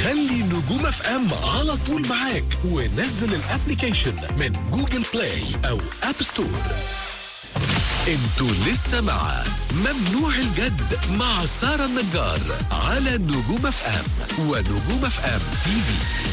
خلي نجوم اف ام على طول معاك ونزل الابليكيشن من جوجل بلاي او اب ستور انتوا لسه مع ممنوع الجد مع سارة النجار على نجوم اف ام ونجوم اف ام تي في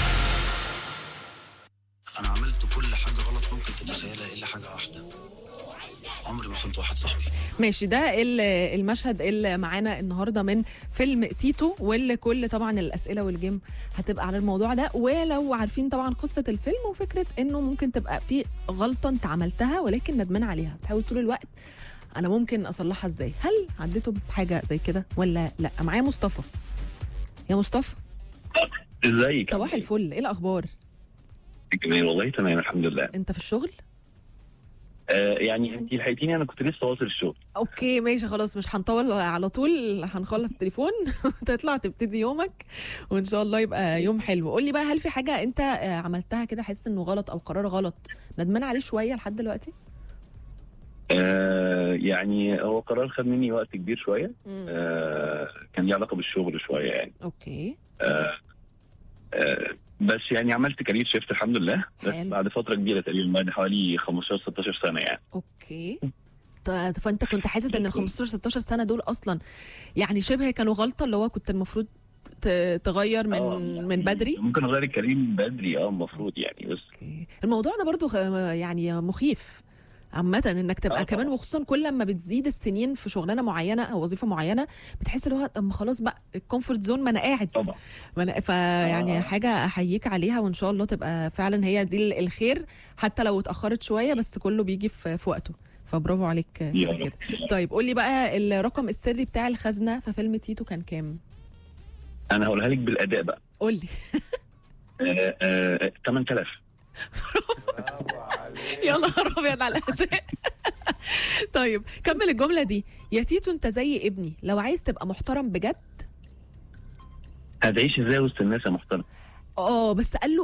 انا عملت كل حاجه غلط ممكن تتخيلها الا حاجه واحده عمري ما خنت واحد صاحبي ماشي ده ال- المشهد اللي معانا النهارده من فيلم تيتو واللي كل طبعا الاسئله والجيم هتبقى على الموضوع ده ولو عارفين طبعا قصه الفيلم وفكره انه ممكن تبقى في غلطه انت عملتها ولكن ندمان عليها بتحاول طول الوقت انا ممكن اصلحها ازاي هل عديتوا بحاجه زي كده ولا لا معايا مصطفى يا مصطفى ازيك صباح الفل ايه الاخبار جميل والله تمام الحمد لله انت في الشغل آه يعني انت لحقتيني انا كنت لسه واصل الشغل اوكي ماشي خلاص مش هنطول على طول هنخلص التليفون تطلع تبتدي يومك وان شاء الله يبقى يوم حلو قول لي بقى هل في حاجه انت آه، عملتها كده حاسس انه غلط او قرار غلط ندمان عليه شويه لحد دلوقتي آه يعني هو قرار خد مني وقت كبير شويه مم. آه كان ليه علاقه بالشغل شويه يعني اوكي آه آه بس يعني عملت كارير شيفت الحمد لله بس حلو. بعد فتره كبيره تقريبا بعد حوالي 15 16 سنه يعني اوكي ط- فانت كنت حاسس ان ال 15 16 سنه دول اصلا يعني شبه كانوا غلطه اللي هو كنت المفروض ت- تغير من آه، يعني من بدري ممكن اغير الكارير من بدري اه المفروض يعني بس اوكي الموضوع ده برضو خ- يعني مخيف عامة انك تبقى آه كمان طبعاً. وخصوصا كل ما بتزيد السنين في شغلانه معينه او وظيفه معينه بتحس اللي هو طب ما خلاص بقى الكومفورت زون ما انا قاعد طبعا ما أنا فيعني آه. حاجه احييك عليها وان شاء الله تبقى فعلا هي دي ال- الخير حتى لو اتاخرت شويه بس كله بيجي في, في وقته فبرافو عليك كده يا رب. كده طيب قول لي بقى الرقم السري بتاع الخزنه في فيلم تيتو كان كام انا هقولها لك بالاداء بقى قول لي آه آه 8000 يا نهار ابيض على الاداء طيب كمل الجمله دي يا تيتو انت زي ابني لو عايز تبقى محترم بجد هتعيش ازاي وسط الناس يا محترم اه بس قال له